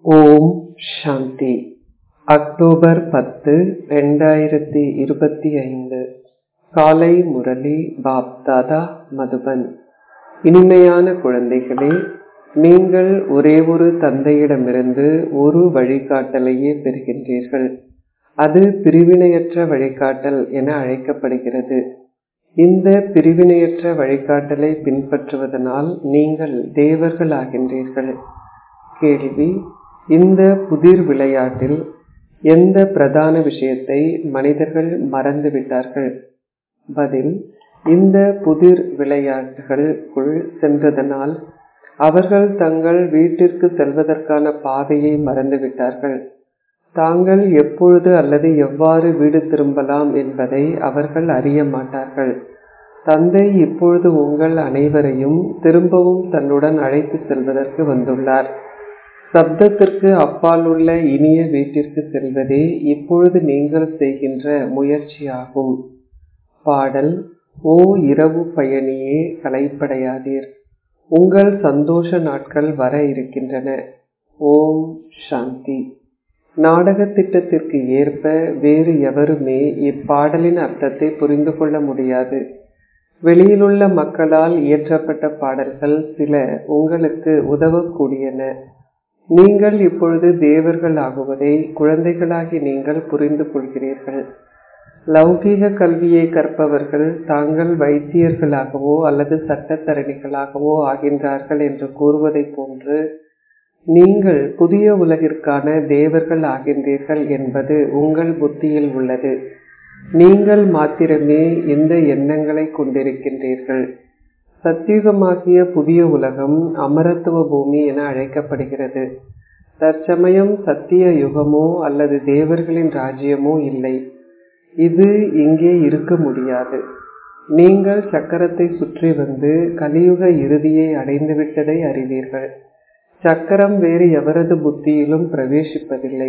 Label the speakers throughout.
Speaker 1: ஓம் சாந்தி October பத்து ரெண்டாயிரத்தி இருபத்தி ஐந்து காலை முரளி பாப் தாதா மதுபன் இனிமையான குழந்தைகளே நீங்கள் ஒரே ஒரு தந்தையிடமிருந்து ஒரு வழிகாட்டலையே பெறுகின்றீர்கள் அது பிரிவினையற்ற வழிகாட்டல் என அழைக்கப்படுகிறது இந்த பிரிவினையற்ற வழிகாட்டலை பின்பற்றுவதனால் நீங்கள் தேவர்கள் ஆகின்றீர்கள் கேள்வி இந்த புதிர் விளையாட்டில் எந்த பிரதான விஷயத்தை மனிதர்கள் மறந்துவிட்டார்கள் பதில் இந்த புதிர் விளையாட்டுகளுக்குள் சென்றதனால் அவர்கள் தங்கள் வீட்டிற்கு செல்வதற்கான பாதையை மறந்துவிட்டார்கள் தாங்கள் எப்பொழுது அல்லது எவ்வாறு வீடு திரும்பலாம் என்பதை அவர்கள் அறிய மாட்டார்கள் தந்தை இப்பொழுது உங்கள் அனைவரையும் திரும்பவும் தன்னுடன் அழைத்து செல்வதற்கு வந்துள்ளார் சப்தத்திற்கு அப்பால் உள்ள இனிய வீட்டிற்கு செல்வதே இப்பொழுது நீங்கள் செய்கின்ற முயற்சியாகும் பாடல் ஓ இரவு பயணியே கலைப்படையாதீர் உங்கள் சந்தோஷ நாட்கள் வர இருக்கின்றன ஓம் சாந்தி நாடக திட்டத்திற்கு ஏற்ப வேறு எவருமே இப்பாடலின் அர்த்தத்தை புரிந்து கொள்ள முடியாது வெளியிலுள்ள மக்களால் இயற்றப்பட்ட பாடல்கள் சில உங்களுக்கு உதவக்கூடியன நீங்கள் இப்பொழுது தேவர்கள் ஆகுவதை குழந்தைகளாகி நீங்கள் புரிந்து கொள்கிறீர்கள் லௌகீக கல்வியை கற்பவர்கள் தாங்கள் வைத்தியர்களாகவோ அல்லது சட்டத்தரணிகளாகவோ ஆகின்றார்கள் என்று கூறுவதை போன்று நீங்கள் புதிய உலகிற்கான தேவர்கள் ஆகின்றீர்கள் என்பது உங்கள் புத்தியில் உள்ளது நீங்கள் மாத்திரமே இந்த எண்ணங்களை கொண்டிருக்கின்றீர்கள் சத்தியுகமாகிய புதிய உலகம் அமரத்துவ பூமி என அழைக்கப்படுகிறது தற்சமயம் சத்திய யுகமோ அல்லது தேவர்களின் ராஜ்யமோ இல்லை இது இங்கே இருக்க முடியாது நீங்கள் சக்கரத்தை சுற்றி வந்து கலியுக இறுதியை அடைந்துவிட்டதை அறிவீர்கள் சக்கரம் வேறு எவரது புத்தியிலும் பிரவேசிப்பதில்லை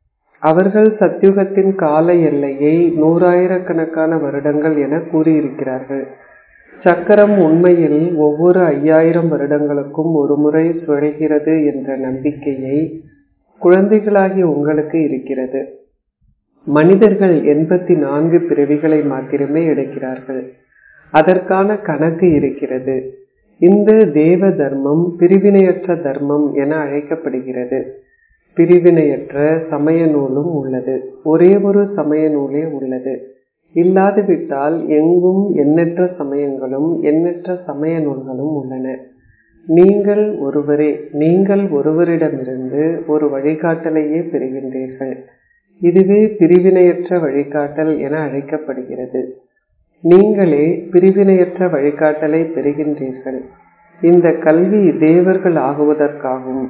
Speaker 1: அவர்கள் சத்தியுகத்தின் கால எல்லையை நூறாயிரக்கணக்கான வருடங்கள் என கூறியிருக்கிறார்கள் சக்கரம் உண்மையில் ஒவ்வொரு ஐயாயிரம் வருடங்களுக்கும் ஒரு முறை சுழல்கிறது என்ற நம்பிக்கையை குழந்தைகளாகி உங்களுக்கு இருக்கிறது மனிதர்கள் எண்பத்தி நான்கு பிறவிகளை மாத்திரமே எடுக்கிறார்கள் அதற்கான கணக்கு இருக்கிறது இந்த தேவ தர்மம் பிரிவினையற்ற தர்மம் என அழைக்கப்படுகிறது பிரிவினையற்ற சமய நூலும் உள்ளது ஒரே ஒரு சமய நூலே உள்ளது இல்லாது விட்டால் எங்கும் எண்ணற்ற சமயங்களும் எண்ணற்ற சமய நூல்களும் உள்ளன நீங்கள் ஒருவரே நீங்கள் ஒருவரிடமிருந்து ஒரு வழிகாட்டலையே பெறுகின்றீர்கள் இதுவே பிரிவினையற்ற வழிகாட்டல் என அழைக்கப்படுகிறது நீங்களே பிரிவினையற்ற வழிகாட்டலை பெறுகின்றீர்கள் இந்த கல்வி தேவர்கள் ஆகுவதற்காகும்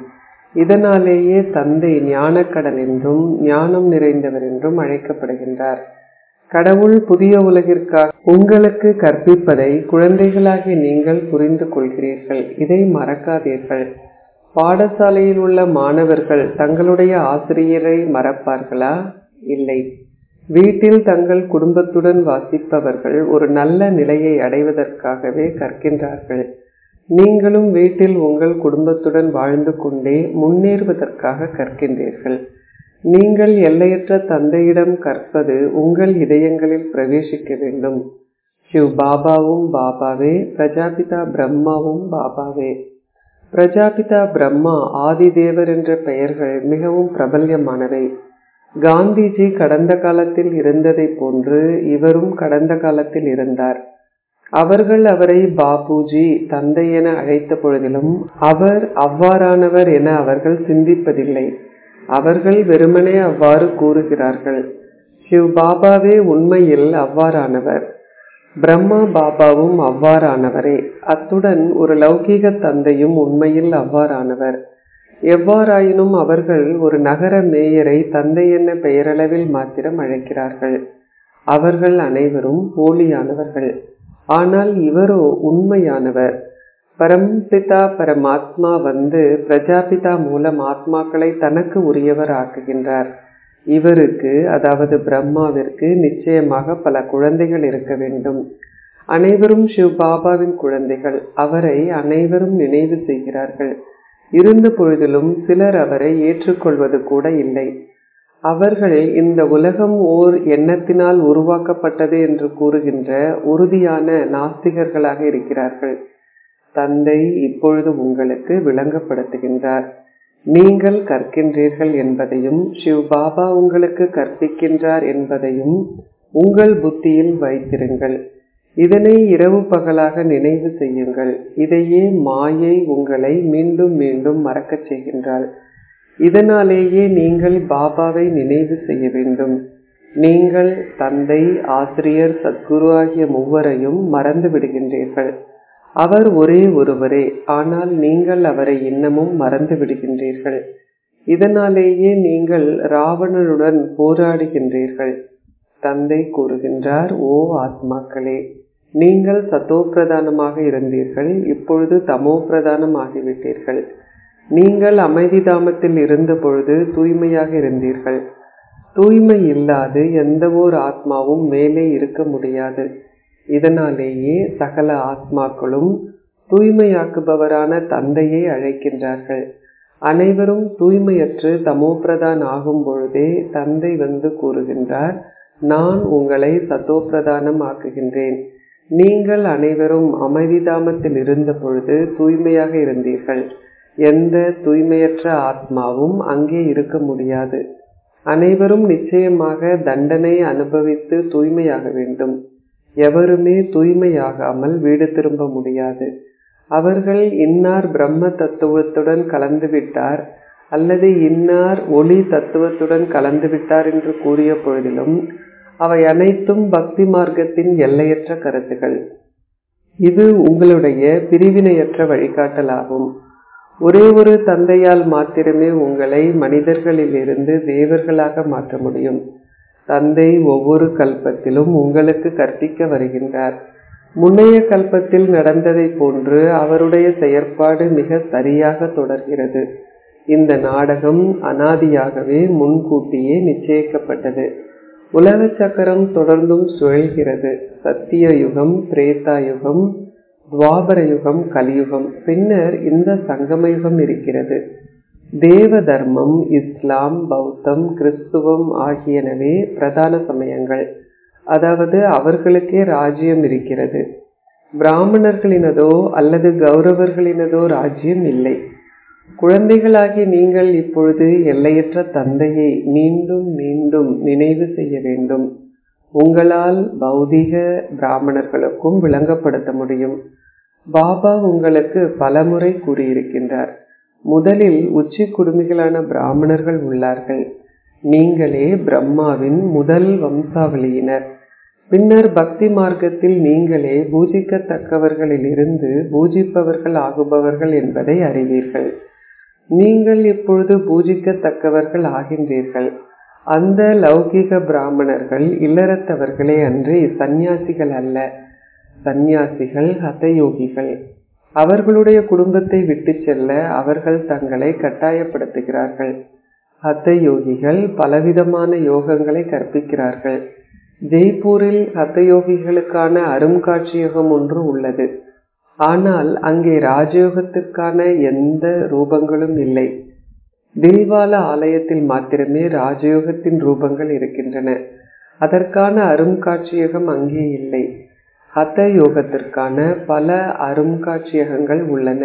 Speaker 1: இதனாலேயே தந்தை ஞானக்கடல் என்றும் ஞானம் நிறைந்தவர் என்றும் அழைக்கப்படுகின்றார் கடவுள் புதிய உலகிற்காக உங்களுக்கு கற்பிப்பதை குழந்தைகளாகி நீங்கள் புரிந்து கொள்கிறீர்கள் இதை மறக்காதீர்கள் பாடசாலையில் உள்ள மாணவர்கள் தங்களுடைய ஆசிரியரை மறப்பார்களா இல்லை வீட்டில் தங்கள் குடும்பத்துடன் வாசிப்பவர்கள் ஒரு நல்ல நிலையை அடைவதற்காகவே கற்கின்றார்கள் நீங்களும் வீட்டில் உங்கள் குடும்பத்துடன் வாழ்ந்து கொண்டே முன்னேறுவதற்காக கற்கின்றீர்கள் நீங்கள் எல்லையற்ற தந்தையிடம் கற்பது உங்கள் இதயங்களில் பிரவேசிக்க வேண்டும் சிவ் பாபாவும் பாபாவே பிரஜாபிதா பிரம்மாவும் பாபாவே பிரஜாபிதா பிரம்மா ஆதிதேவர் என்ற பெயர்கள் மிகவும் பிரபல்யமானவை காந்திஜி கடந்த காலத்தில் இருந்ததை போன்று இவரும் கடந்த காலத்தில் இருந்தார் அவர்கள் அவரை பாபுஜி தந்தை என அழைத்த பொழுதிலும் அவர் அவ்வாறானவர் என அவர்கள் சிந்திப்பதில்லை அவர்கள் வெறுமனே அவ்வாறு கூறுகிறார்கள் சிவ் பாபாவே உண்மையில் அவ்வாறானவர் பிரம்மா பாபாவும் அவ்வாறானவரே அத்துடன் ஒரு லௌகீக தந்தையும் உண்மையில் அவ்வாறானவர் எவ்வாறாயினும் அவர்கள் ஒரு நகர மேயரை தந்தை என்ன பெயரளவில் மாத்திரம் அழைக்கிறார்கள் அவர்கள் அனைவரும் போலியானவர்கள் ஆனால் இவரோ உண்மையானவர் பரம்பிதா பரமாத்மா வந்து பிரஜாபிதா மூலம் ஆத்மாக்களை தனக்கு உரியவர் ஆக்குகின்றார் இவருக்கு அதாவது பிரம்மாவிற்கு நிச்சயமாக பல குழந்தைகள் இருக்க வேண்டும் அனைவரும் சிவ் பாபாவின் குழந்தைகள் அவரை அனைவரும் நினைவு செய்கிறார்கள் இருந்த பொழுதிலும் சிலர் அவரை ஏற்றுக்கொள்வது கூட இல்லை அவர்கள் இந்த உலகம் ஓர் எண்ணத்தினால் உருவாக்கப்பட்டது என்று கூறுகின்ற உறுதியான நாஸ்திகர்களாக இருக்கிறார்கள் தந்தை இப்பொழுது உங்களுக்கு விளங்கப்படுத்துகின்றார் நீங்கள் கற்கின்றீர்கள் என்பதையும் சிவ் பாபா உங்களுக்கு கற்பிக்கின்றார் என்பதையும் உங்கள் புத்தியில் வைத்திருங்கள் இதனை இரவு பகலாக நினைவு செய்யுங்கள் இதையே மாயை உங்களை மீண்டும் மீண்டும் மறக்கச் செய்கின்றாள் இதனாலேயே நீங்கள் பாபாவை நினைவு செய்ய வேண்டும் நீங்கள் தந்தை ஆசிரியர் சத்குரு ஆகிய மூவரையும் மறந்து விடுகின்றீர்கள் அவர் ஒரே ஒருவரே ஆனால் நீங்கள் அவரை இன்னமும் மறந்து விடுகின்றீர்கள் இதனாலேயே நீங்கள் ராவணனுடன் போராடுகின்றீர்கள் தந்தை கூறுகின்றார் ஓ ஆத்மாக்களே நீங்கள் சத்தோ பிரதானமாக இருந்தீர்கள் இப்பொழுது தமோ பிரதானம் ஆகிவிட்டீர்கள் நீங்கள் அமைதி தாமத்தில் இருந்த பொழுது தூய்மையாக இருந்தீர்கள் தூய்மை இல்லாது எந்த ஓர் ஆத்மாவும் மேலே இருக்க முடியாது இதனாலேயே சகல ஆத்மாக்களும் தூய்மையாக்குபவரான தந்தையை அழைக்கின்றார்கள் அனைவரும் தூய்மையற்று தமோபிரதான் ஆகும் பொழுதே தந்தை வந்து கூறுகின்றார் நான் உங்களை சத்தோப்பிரதானம் ஆக்குகின்றேன் நீங்கள் அனைவரும் அமைதிதாமத்தில் இருந்த பொழுது தூய்மையாக இருந்தீர்கள் எந்த தூய்மையற்ற ஆத்மாவும் அங்கே இருக்க முடியாது அனைவரும் நிச்சயமாக தண்டனை அனுபவித்து தூய்மையாக வேண்டும் எவருமே தூய்மையாகாமல் வீடு திரும்ப முடியாது அவர்கள் இன்னார் பிரம்ம தத்துவத்துடன் கலந்து விட்டார் அல்லது இன்னார் ஒளி தத்துவத்துடன் கலந்து விட்டார் என்று கூறிய பொழுதிலும் அவை அனைத்தும் பக்தி மார்க்கத்தின் எல்லையற்ற கருத்துகள் இது உங்களுடைய பிரிவினையற்ற வழிகாட்டலாகும் ஒரே ஒரு தந்தையால் மாத்திரமே உங்களை மனிதர்களிலிருந்து தேவர்களாக மாற்ற முடியும் தந்தை ஒவ்வொரு கல்பத்திலும் உங்களுக்கு கற்பிக்க வருகின்றார் முன்னைய கல்பத்தில் நடந்ததை போன்று அவருடைய செயற்பாடு மிக சரியாக தொடர்கிறது இந்த நாடகம் அனாதியாகவே முன்கூட்டியே நிச்சயிக்கப்பட்டது உலக சக்கரம் தொடர்ந்தும் சுழல்கிறது சத்திய யுகம் திரேதா யுகம் துவாபர யுகம் கலியுகம் பின்னர் இந்த சங்கம யுகம் இருக்கிறது தேவ தர்மம் இஸ்லாம் பௌத்தம் கிறிஸ்துவம் ஆகியனவே பிரதான சமயங்கள் அதாவது அவர்களுக்கே ராஜ்யம் இருக்கிறது பிராமணர்களினதோ அல்லது கௌரவர்களினதோ ராஜ்யம் இல்லை குழந்தைகளாகி நீங்கள் இப்பொழுது எல்லையற்ற தந்தையை மீண்டும் மீண்டும் நினைவு செய்ய வேண்டும் உங்களால் பௌதிக பிராமணர்களுக்கும் விளங்கப்படுத்த முடியும் பாபா உங்களுக்கு பலமுறை கூறியிருக்கின்றார் முதலில் உச்சி குடுமிகளான பிராமணர்கள் உள்ளார்கள் நீங்களே பிரம்மாவின் முதல் வம்சாவளியினர் பின்னர் பக்தி மார்க்கத்தில் நீங்களே பூஜிக்கத்தக்கவர்களிலிருந்து பூஜிப்பவர்கள் ஆகுபவர்கள் என்பதை அறிவீர்கள் நீங்கள் இப்பொழுது பூஜிக்கத்தக்கவர்கள் ஆகின்றீர்கள் அந்த லௌகிக பிராமணர்கள் இல்லறத்தவர்களே அன்றி சந்நியாசிகள் அல்ல சந்நியாசிகள் ஹதயோகிகள் அவர்களுடைய குடும்பத்தை விட்டு செல்ல அவர்கள் தங்களை கட்டாயப்படுத்துகிறார்கள் ஹத்த யோகிகள் பலவிதமான யோகங்களை கற்பிக்கிறார்கள் ஜெய்ப்பூரில் ஹத்த யோகிகளுக்கான அருங்காட்சியகம் ஒன்று உள்ளது ஆனால் அங்கே ராஜயோகத்திற்கான எந்த ரூபங்களும் இல்லை தில்வாலா ஆலயத்தில் மாத்திரமே ராஜயோகத்தின் ரூபங்கள் இருக்கின்றன அதற்கான அருங்காட்சியகம் அங்கே இல்லை ஹத்த யோகத்திற்கான பல அருங்காட்சியகங்கள் உள்ளன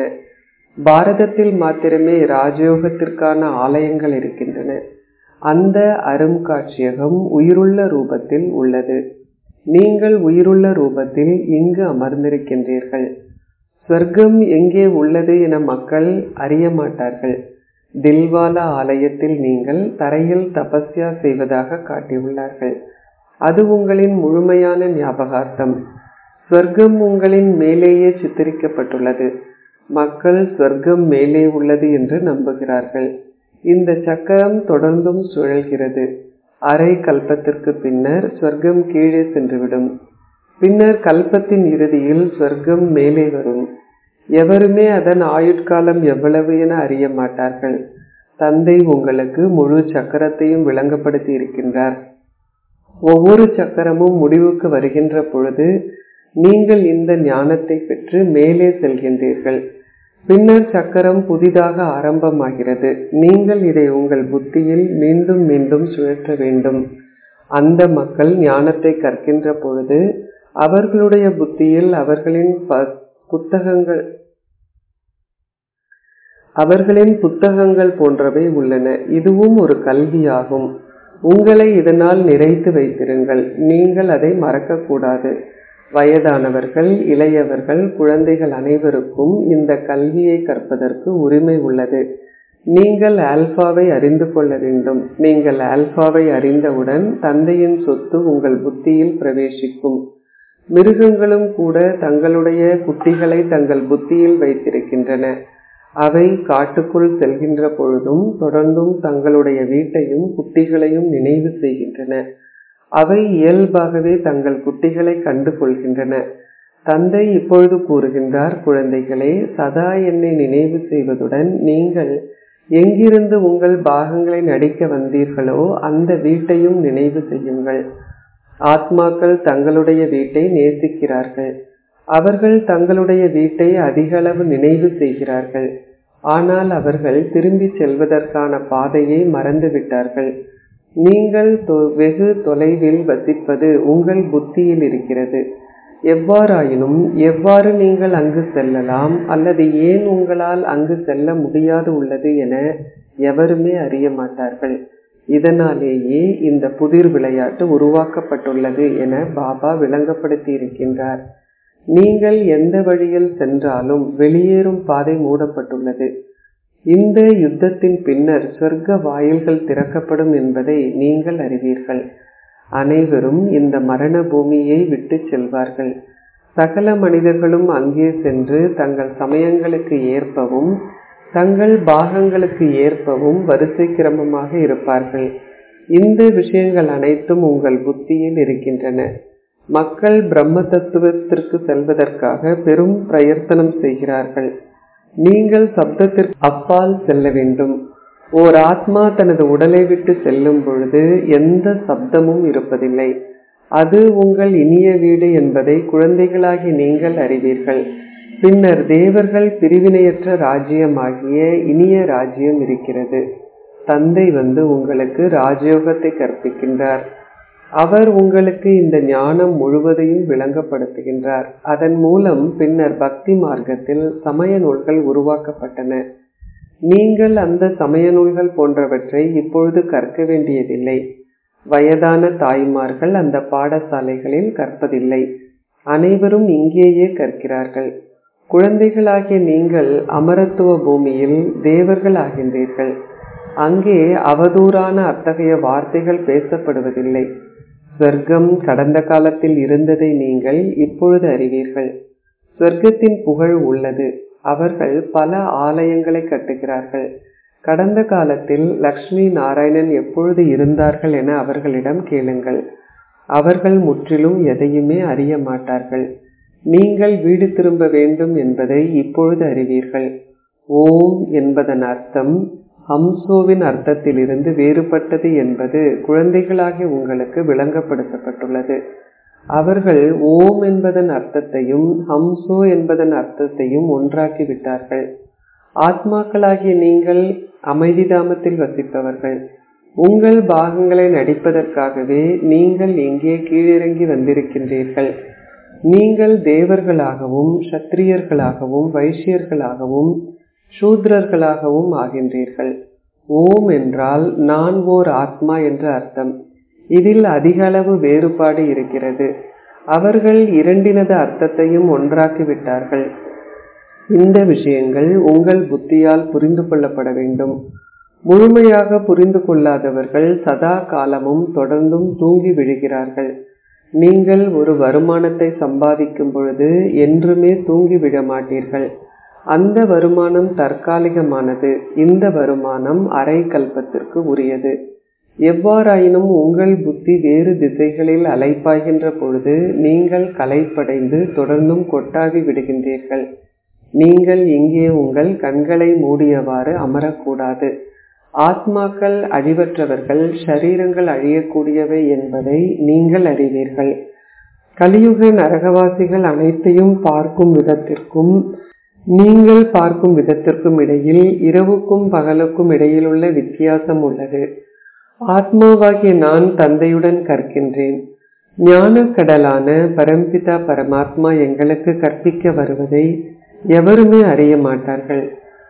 Speaker 1: பாரதத்தில் மாத்திரமே ராஜயோகத்திற்கான ஆலயங்கள் இருக்கின்றன அந்த அருங்காட்சியகம் உயிருள்ள ரூபத்தில் உள்ளது நீங்கள் உயிருள்ள ரூபத்தில் இங்கு அமர்ந்திருக்கின்றீர்கள் ஸ்வர்க்கம் எங்கே உள்ளது என மக்கள் அறிய மாட்டார்கள் தில்வாலா ஆலயத்தில் நீங்கள் தரையில் தபஸ்யா செய்வதாக காட்டியுள்ளார்கள் அது உங்களின் முழுமையான ஞாபகார்த்தம் ஸ்வர்க்கம் உங்களின் மேலேயே சித்தரிக்கப்பட்டுள்ளது மக்கள் ஸ்வர்க்கம் மேலே உள்ளது என்று நம்புகிறார்கள் இந்த சக்கரம் தொடர்ந்தும் சுழல்கிறது அரை கல்பத்திற்கு பின்னர் ஸ்வர்க்கம் கீழே சென்றுவிடும் பின்னர் கல்பத்தின் இறுதியில் ஸ்வர்க்கம் மேலே வரும் எவருமே அதன் ஆயுட்காலம் எவ்வளவு என அறிய மாட்டார்கள் தந்தை உங்களுக்கு முழு சக்கரத்தையும் விளங்கப்படுத்தி இருக்கின்றார் ஒவ்வொரு சக்கரமும் முடிவுக்கு வருகின்ற பொழுது நீங்கள் இந்த ஞானத்தை பெற்று மேலே செல்கின்றீர்கள் பின்னர் சக்கரம் புதிதாக ஆரம்பமாகிறது நீங்கள் இதை உங்கள் புத்தியில் மீண்டும் மீண்டும் சுழற்ற வேண்டும் அந்த மக்கள் ஞானத்தை கற்கின்ற பொழுது அவர்களுடைய புத்தியில் அவர்களின் புத்தகங்கள் அவர்களின் புத்தகங்கள் போன்றவை உள்ளன இதுவும் ஒரு கல்வியாகும் உங்களை இதனால் நிறைத்து வைத்திருங்கள் நீங்கள் அதை மறக்கக்கூடாது வயதானவர்கள் இளையவர்கள் குழந்தைகள் அனைவருக்கும் இந்த கல்வியை கற்பதற்கு உரிமை உள்ளது நீங்கள் ஆல்பாவை அறிந்து கொள்ள வேண்டும் நீங்கள் ஆல்பாவை அறிந்தவுடன் தந்தையின் சொத்து உங்கள் புத்தியில் பிரவேசிக்கும் மிருகங்களும் கூட தங்களுடைய குட்டிகளை தங்கள் புத்தியில் வைத்திருக்கின்றன அவை காட்டுக்குள் செல்கின்ற பொழுதும் தொடர்ந்தும் தங்களுடைய வீட்டையும் குட்டிகளையும் நினைவு செய்கின்றன அவை இயல்பாகவே தங்கள் குட்டிகளை கண்டு கொள்கின்றன தந்தை இப்பொழுது கூறுகின்றார் குழந்தைகளே சதா என்னை நினைவு செய்வதுடன் நீங்கள் எங்கிருந்து உங்கள் பாகங்களை நடிக்க வந்தீர்களோ அந்த வீட்டையும் நினைவு செய்யுங்கள் ஆத்மாக்கள் தங்களுடைய வீட்டை நேசிக்கிறார்கள் அவர்கள் தங்களுடைய வீட்டை அதிக அளவு நினைவு செய்கிறார்கள் ஆனால் அவர்கள் திரும்பி செல்வதற்கான பாதையை மறந்துவிட்டார்கள் நீங்கள் வெகு தொலைவில் வசிப்பது உங்கள் புத்தியில் இருக்கிறது எவ்வாறாயினும் எவ்வாறு நீங்கள் அங்கு செல்லலாம் அல்லது ஏன் உங்களால் அங்கு செல்ல முடியாது உள்ளது என எவருமே அறிய மாட்டார்கள் இதனாலேயே இந்த புதிர் விளையாட்டு உருவாக்கப்பட்டுள்ளது என பாபா விளங்கப்படுத்தி இருக்கின்றார் நீங்கள் எந்த வழியில் சென்றாலும் வெளியேறும் பாதை மூடப்பட்டுள்ளது இந்த யுத்தத்தின் பின்னர் சொர்க்க வாயில்கள் திறக்கப்படும் என்பதை நீங்கள் அறிவீர்கள் அனைவரும் இந்த மரண பூமியை விட்டு செல்வார்கள் சகல மனிதர்களும் அங்கே சென்று தங்கள் சமயங்களுக்கு ஏற்பவும் தங்கள் பாகங்களுக்கு ஏற்பவும் வரிசை கிரமமாக இருப்பார்கள் இந்த விஷயங்கள் அனைத்தும் உங்கள் புத்தியில் இருக்கின்றன மக்கள் பிரம்ம தத்துவத்திற்கு செல்வதற்காக பெரும் பிரயத்தனம் செய்கிறார்கள் நீங்கள் சப்தத்திற்கு அப்பால் செல்ல வேண்டும் ஓர் ஆத்மா தனது உடலை விட்டு செல்லும் பொழுது எந்த சப்தமும் இருப்பதில்லை அது உங்கள் இனிய வீடு என்பதை குழந்தைகளாகி நீங்கள் அறிவீர்கள் பின்னர் தேவர்கள் பிரிவினையற்ற ராஜ்யமாகிய இனிய ராஜ்யம் இருக்கிறது தந்தை வந்து உங்களுக்கு ராஜயோகத்தை கற்பிக்கின்றார் அவர் உங்களுக்கு இந்த ஞானம் முழுவதையும் விளங்கப்படுத்துகின்றார் அதன் மூலம் பின்னர் பக்தி மார்க்கத்தில் சமய நூல்கள் உருவாக்கப்பட்டன நீங்கள் அந்த சமய நூல்கள் போன்றவற்றை இப்பொழுது கற்க வேண்டியதில்லை வயதான தாய்மார்கள் அந்த பாடசாலைகளில் கற்பதில்லை அனைவரும் இங்கேயே கற்கிறார்கள் குழந்தைகளாகிய நீங்கள் அமரத்துவ பூமியில் தேவர்கள் ஆகின்றீர்கள் அங்கே அவதூறான அத்தகைய வார்த்தைகள் பேசப்படுவதில்லை சொர்க்கம் கடந்த காலத்தில் இருந்ததை நீங்கள் இப்பொழுது அறிவீர்கள் சொர்க்கத்தின் புகழ் உள்ளது அவர்கள் பல ஆலயங்களை கட்டுகிறார்கள் கடந்த காலத்தில் லக்ஷ்மி நாராயணன் எப்பொழுது இருந்தார்கள் என அவர்களிடம் கேளுங்கள் அவர்கள் முற்றிலும் எதையுமே அறிய மாட்டார்கள் நீங்கள் வீடு திரும்ப வேண்டும் என்பதை இப்பொழுது அறிவீர்கள் ஓம் என்பதன் அர்த்தம் ஹம்சோவின் அர்த்தத்திலிருந்து வேறுபட்டது என்பது குழந்தைகளாகிய உங்களுக்கு விளங்கப்படுத்தப்பட்டுள்ளது அவர்கள் ஓம் என்பதன் அர்த்தத்தையும் ஹம்சோ என்பதன் அர்த்தத்தையும் ஒன்றாக்கி விட்டார்கள் ஆத்மாக்களாகிய நீங்கள் அமைதி தாமத்தில் வசிப்பவர்கள் உங்கள் பாகங்களை நடிப்பதற்காகவே நீங்கள் இங்கே கீழிறங்கி வந்திருக்கின்றீர்கள் நீங்கள் தேவர்களாகவும் சத்திரியர்களாகவும் வைசியர்களாகவும் சூத்ரர்களாகவும் ஆகின்றீர்கள் ஓம் என்றால் நான் ஓர் ஆத்மா என்று அர்த்தம் இதில் அதிக அளவு வேறுபாடு இருக்கிறது அவர்கள் இரண்டினது அர்த்தத்தையும் ஒன்றாக்கி விட்டார்கள் இந்த விஷயங்கள் உங்கள் புத்தியால் புரிந்து கொள்ளப்பட வேண்டும் முழுமையாக புரிந்து கொள்ளாதவர்கள் சதா காலமும் தொடர்ந்தும் தூங்கி விழுகிறார்கள் நீங்கள் ஒரு வருமானத்தை சம்பாதிக்கும் பொழுது என்றுமே தூங்கி விட மாட்டீர்கள் அந்த வருமானம் தற்காலிகமானது இந்த வருமானம் அரை கல்பத்திற்கு உரியது எவ்வாறாயினும் உங்கள் புத்தி வேறு திசைகளில் அலைப்பாய்கின்ற பொழுது நீங்கள் கலைப்படைந்து தொடர்ந்தும் கொட்டாவி விடுகின்றீர்கள் நீங்கள் இங்கே உங்கள் கண்களை மூடியவாறு அமரக்கூடாது ஆத்மாக்கள் அழிவற்றவர்கள் ஷரீரங்கள் அழியக்கூடியவை என்பதை நீங்கள் அறிவீர்கள் கலியுக நரகவாசிகள் அனைத்தையும் பார்க்கும் விதத்திற்கும் நீங்கள் பார்க்கும் விதத்திற்கும் இடையில் இரவுக்கும் பகலுக்கும் இடையிலுள்ள வித்தியாசம் உள்ளது ஆத்மாவாகிய நான் தந்தையுடன் கற்கின்றேன் ஞானக்கடலான பரம்பிதா பரமாத்மா எங்களுக்கு கற்பிக்க வருவதை எவருமே அறிய மாட்டார்கள்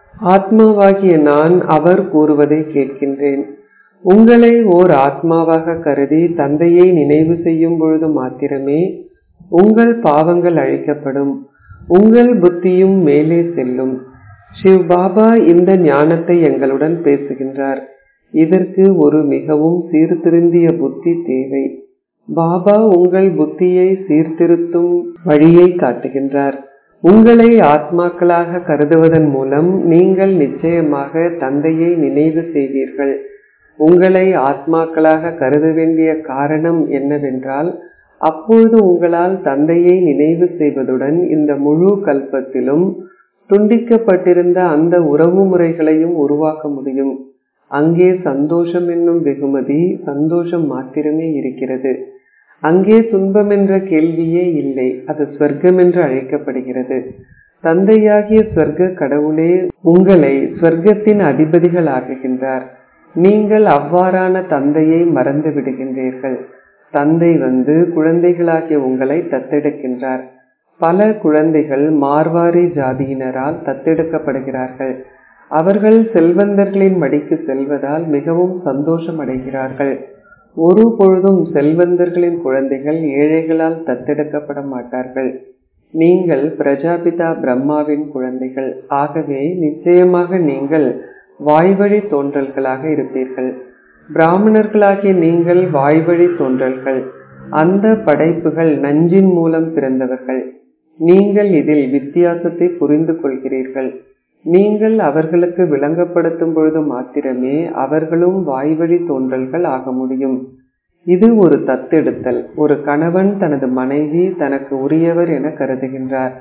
Speaker 1: ஆத்மாவாகிய நான் அவர் கூறுவதை கேட்கின்றேன் உங்களை ஓர் ஆத்மாவாக கருதி தந்தையை நினைவு செய்யும் பொழுது மாத்திரமே உங்கள் பாவங்கள் அழிக்கப்படும் உங்கள் புத்தியும் மேலே செல்லும் சிவ் பாபா இந்த ஞானத்தை எங்களுடன் பேசுகின்றார் இதற்கு ஒரு மிகவும் சீர்திருந்திய புத்தி தேவை பாபா உங்கள் புத்தியை சீர்திருத்தும் வழியை காட்டுகின்றார் உங்களை ஆத்மாக்களாக கருதுவதன் மூலம் நீங்கள் நிச்சயமாக தந்தையை நினைவு செய்வீர்கள் உங்களை ஆத்மாக்களாக கருத வேண்டிய காரணம் என்னவென்றால் அப்பொழுது உங்களால் தந்தையை நினைவு செய்வதுடன் இந்த முழு கல்பத்திலும் துண்டிக்கப்பட்டிருந்த அந்த உறவு முறைகளையும் உருவாக்க முடியும் அங்கே சந்தோஷம் என்னும் வெகுமதி சந்தோஷம் மாத்திரமே இருக்கிறது அங்கே துன்பம் என்ற கேள்வியே இல்லை அது ஸ்வர்க்கம் என்று அழைக்கப்படுகிறது தந்தையாகிய ஸ்வர்க்க கடவுளே உங்களை ஸ்வர்க்கத்தின் அதிபதிகள் ஆக்குகின்றார் நீங்கள் அவ்வாறான தந்தையை மறந்து விடுகின்றீர்கள் தந்தை வந்து குழந்தைகளாகிய உங்களை தத்தெடுக்கின்றார் பல குழந்தைகள் மார்வாரி ஜாதியினரால் தத்தெடுக்கப்படுகிறார்கள் அவர்கள் செல்வந்தர்களின் மடிக்கு செல்வதால் மிகவும் சந்தோஷம் அடைகிறார்கள் ஒரு பொழுதும் செல்வந்தர்களின் குழந்தைகள் ஏழைகளால் தத்தெடுக்கப்பட மாட்டார்கள் நீங்கள் பிரஜாபிதா பிரம்மாவின் குழந்தைகள் ஆகவே நிச்சயமாக நீங்கள் வாய்வழி தோன்றல்களாக இருப்பீர்கள் பிராமணர்களாகிய நீங்கள் வாய்வழி தோன்றல்கள் அந்த படைப்புகள் நஞ்சின் மூலம் பிறந்தவர்கள் நீங்கள் இதில் வித்தியாசத்தை புரிந்து கொள்கிறீர்கள் நீங்கள் அவர்களுக்கு விளங்கப்படுத்தும் பொழுது மாத்திரமே அவர்களும் வாய்வழி தோன்றல்கள் ஆக முடியும் இது ஒரு தத்தெடுத்தல் ஒரு கணவன் தனது மனைவி தனக்கு உரியவர் என கருதுகின்றார்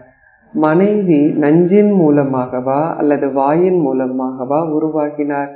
Speaker 1: மனைவி நஞ்சின் மூலமாகவா அல்லது வாயின் மூலமாகவா உருவாகினார்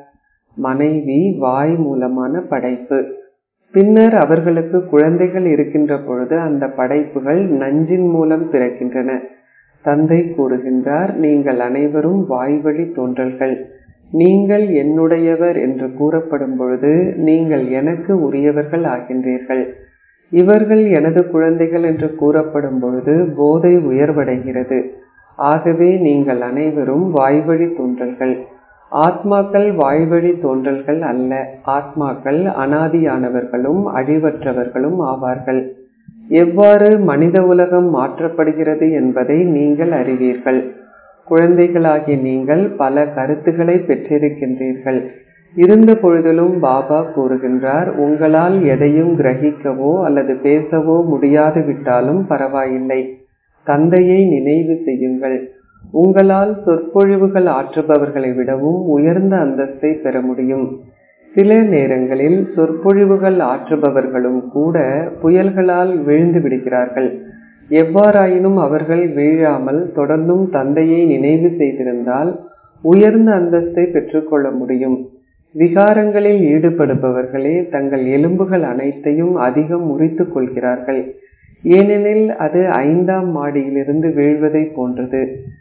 Speaker 1: மனைவி வாய் மூலமான படைப்பு பின்னர் அவர்களுக்கு குழந்தைகள் இருக்கின்ற பொழுது அந்த படைப்புகள் நஞ்சின் மூலம் பிறக்கின்றன தந்தை கூறுகின்றார் நீங்கள் அனைவரும் வாய்வழி தோன்றல்கள் நீங்கள் என்னுடையவர் என்று கூறப்படும் பொழுது நீங்கள் எனக்கு உரியவர்கள் ஆகின்றீர்கள் இவர்கள் எனது குழந்தைகள் என்று கூறப்படும் பொழுது போதை உயர்வடைகிறது ஆகவே நீங்கள் அனைவரும் வாய்வழி தோன்றல்கள் ஆத்மாக்கள் வாய்வழி தோன்றல்கள் அல்ல ஆத்மாக்கள் அனாதியானவர்களும் அழிவற்றவர்களும் ஆவார்கள் எவ்வாறு மனித உலகம் மாற்றப்படுகிறது என்பதை நீங்கள் அறிவீர்கள் குழந்தைகளாகிய நீங்கள் பல கருத்துக்களை பெற்றிருக்கின்றீர்கள் இருந்த பொழுதிலும் பாபா கூறுகின்றார் உங்களால் எதையும் கிரகிக்கவோ அல்லது பேசவோ முடியாது விட்டாலும் பரவாயில்லை தந்தையை நினைவு செய்யுங்கள் உங்களால் சொற்பொழிவுகள் ஆற்றுபவர்களை விடவும் உயர்ந்த அந்தஸ்தை பெற முடியும் சில நேரங்களில் சொற்பொழிவுகள் ஆற்றுபவர்களும் கூட புயல்களால் விழுந்து விடுகிறார்கள் எவ்வாறாயினும் அவர்கள் வீழாமல் தொடர்ந்தும் தந்தையை நினைவு செய்திருந்தால் உயர்ந்த அந்தஸ்தை பெற்றுக்கொள்ள முடியும் விகாரங்களில் ஈடுபடுபவர்களே தங்கள் எலும்புகள் அனைத்தையும் அதிகம் முறித்துக் கொள்கிறார்கள் ஏனெனில் அது ஐந்தாம் மாடியிலிருந்து வீழ்வதை போன்றது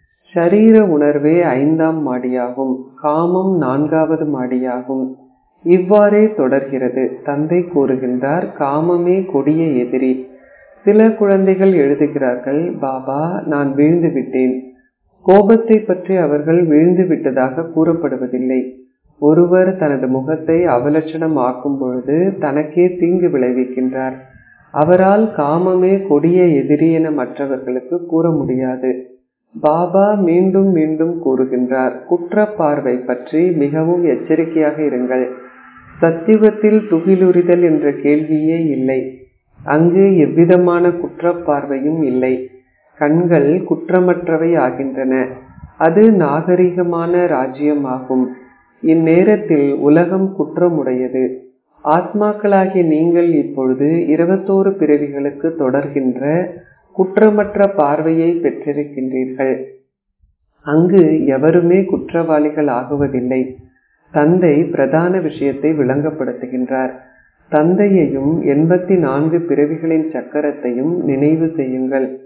Speaker 1: ஷரீர உணர்வே ஐந்தாம் மாடியாகும் காமம் நான்காவது மாடியாகும் இவ்வாறே தொடர்கிறது தந்தை கூறுகின்றார் காமமே கொடிய எதிரி சில குழந்தைகள் எழுதுகிறார்கள் பாபா நான் வீழ்ந்து விட்டேன் கோபத்தை பற்றி அவர்கள் வீழ்ந்து விட்டதாக கூறப்படுவதில்லை ஒருவர் தனது முகத்தை அவலட்சணம் ஆக்கும் பொழுது தனக்கே தீங்கு விளைவிக்கின்றார் அவரால் காமமே கொடிய எதிரி என மற்றவர்களுக்கு கூற முடியாது பாபா மீண்டும் மீண்டும் கூறுகின்றார் குற்ற பார்வை பற்றி மிகவும் எச்சரிக்கையாக இருங்கள் சத்தியுகத்தில் துகிலுரிதல் என்ற கேள்வியே இல்லை அங்கு எவ்விதமான குற்றப்பார்வையும் இல்லை கண்கள் குற்றமற்றவை ஆகின்றன அது நாகரிகமான ராஜ்யமாகும் இந்நேரத்தில் உலகம் குற்றமுடையது ஆத்மாக்களாகிய நீங்கள் இப்பொழுது இருபத்தோரு பிறவிகளுக்கு தொடர்கின்ற குற்றமற்ற பார்வையை பெற்றிருக்கின்றீர்கள் அங்கு எவருமே குற்றவாளிகள் ஆகுவதில்லை தந்தை பிரதான விஷயத்தை விளங்கப்படுத்துகின்றார் தந்தையையும் எண்பத்தி நான்கு பிறவிகளின் சக்கரத்தையும் நினைவு செய்யுங்கள்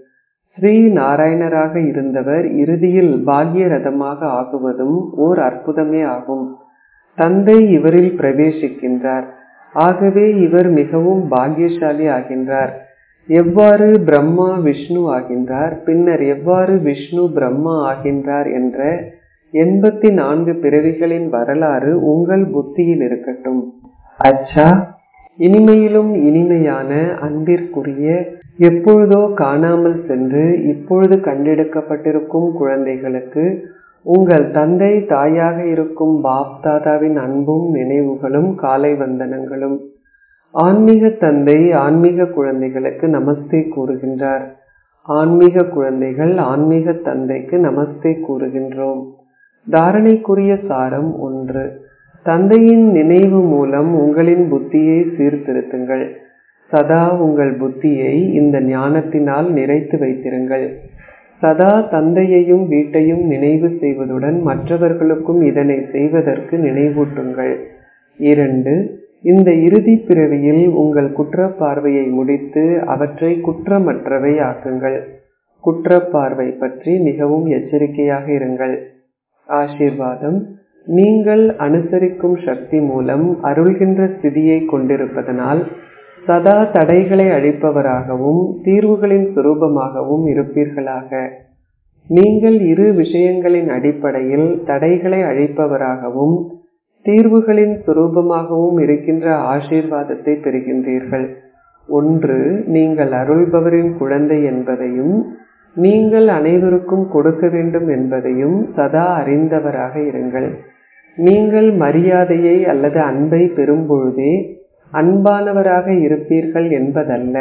Speaker 1: ஸ்ரீ நாராயணராக இருந்தவர் இறுதியில் பாக்யரதமாக ஆகுவதும் ஓர் அற்புதமே ஆகும் தந்தை இவரில் பிரவேசிக்கின்றார் ஆகவே இவர் மிகவும் பாக்கியசாலி ஆகின்றார் எவ்வாறு பிரம்மா விஷ்ணு ஆகின்றார் பின்னர் எவ்வாறு விஷ்ணு பிரம்மா ஆகின்றார் என்ற எண்பத்தி நான்கு பிறவிகளின் வரலாறு உங்கள் புத்தியில் இருக்கட்டும் அச்சா இனிமையிலும் இனிமையான அன்பிற்குரிய எப்பொழுதோ காணாமல் சென்று இப்பொழுது கண்டெடுக்கப்பட்டிருக்கும் குழந்தைகளுக்கு உங்கள் தந்தை தாயாக இருக்கும் பாப் தாதாவின் அன்பும் நினைவுகளும் காலை வந்தனங்களும் ஆன்மீக தந்தை ஆன்மீக குழந்தைகளுக்கு நமஸ்தே கூறுகின்றார் ஆன்மீக குழந்தைகள் ஆன்மீக தந்தைக்கு நமஸ்தே கூறுகின்றோம் தாரணைக்குரிய சாரம் ஒன்று தந்தையின் நினைவு மூலம் உங்களின் புத்தியை சீர்திருத்துங்கள் சதா உங்கள் புத்தியை இந்த ஞானத்தினால் நிறைத்து வைத்திருங்கள் சதா தந்தையையும் வீட்டையும் நினைவு செய்வதுடன் மற்றவர்களுக்கும் இதனை செய்வதற்கு நினைவூட்டுங்கள் இரண்டு இந்த இறுதி பிறவியில் உங்கள் குற்றப்பார்வையை முடித்து அவற்றை குற்றமற்றவை ஆக்குங்கள் குற்றப்பார்வை பற்றி மிகவும் எச்சரிக்கையாக இருங்கள் ஆசீர்வாதம் நீங்கள் அனுசரிக்கும் சக்தி மூலம் அருள்கின்ற ஸ்திதியை கொண்டிருப்பதனால் சதா தடைகளை அழிப்பவராகவும் தீர்வுகளின் சுரூபமாகவும் இருப்பீர்களாக நீங்கள் இரு விஷயங்களின் அடிப்படையில் தடைகளை அழிப்பவராகவும் தீர்வுகளின் சுரூபமாகவும் இருக்கின்ற ஆசீர்வாதத்தை பெறுகின்றீர்கள் ஒன்று நீங்கள் அருள்பவரின் குழந்தை என்பதையும் நீங்கள் அனைவருக்கும் கொடுக்க வேண்டும் என்பதையும் சதா அறிந்தவராக இருங்கள் நீங்கள் மரியாதையை அல்லது அன்பை பெறும் பொழுதே அன்பானவராக இருப்பீர்கள் என்பதல்ல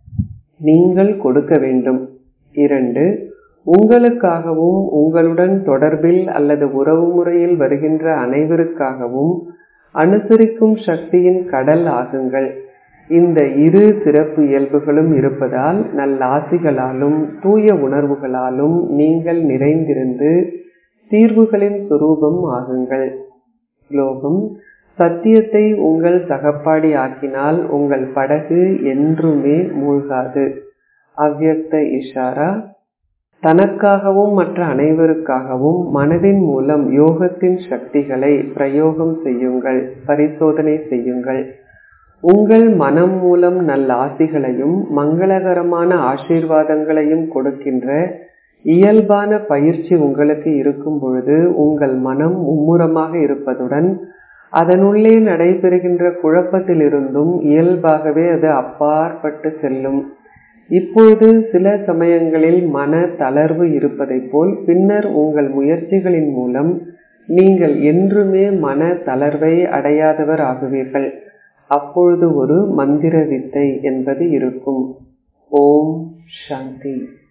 Speaker 1: நீங்கள் கொடுக்க வேண்டும் இரண்டு உங்களுக்காகவும் உங்களுடன் தொடர்பில் அல்லது உறவு முறையில் வருகின்ற அனைவருக்காகவும் அனுசரிக்கும் சக்தியின் கடல் ஆகுங்கள் இந்த இரு சிறப்பு இயல்புகளும் இருப்பதால் நல்லாசிகளாலும் தூய உணர்வுகளாலும் நீங்கள் நிறைந்திருந்து தீர்வுகளின் சுரூபம் ஆகுங்கள் ஸ்லோகம் சத்தியத்தை உங்கள் சகப்பாடி ஆக்கினால் உங்கள் படகு என்றுமே மூழ்காது அவ்யக்த இஷாரா தனக்காகவும் மற்ற அனைவருக்காகவும் மனதின் மூலம் யோகத்தின் சக்திகளை பிரயோகம் செய்யுங்கள் பரிசோதனை செய்யுங்கள் உங்கள் மனம் மூலம் நல்ல ஆசிகளையும் மங்களகரமான ஆசீர்வாதங்களையும் கொடுக்கின்ற இயல்பான பயிற்சி உங்களுக்கு இருக்கும் பொழுது உங்கள் மனம் மும்முரமாக இருப்பதுடன் அதனுள்ளே நடைபெறுகின்ற குழப்பத்திலிருந்தும் இயல்பாகவே அது அப்பாற்பட்டு செல்லும் இப்பொழுது சில சமயங்களில் மன தளர்வு இருப்பதை போல் பின்னர் உங்கள் முயற்சிகளின் மூலம் நீங்கள் என்றுமே மன தளர்வை அடையாதவர் ஆகுவீர்கள் அப்பொழுது ஒரு மந்திர வித்தை என்பது இருக்கும் ஓம் சாந்தி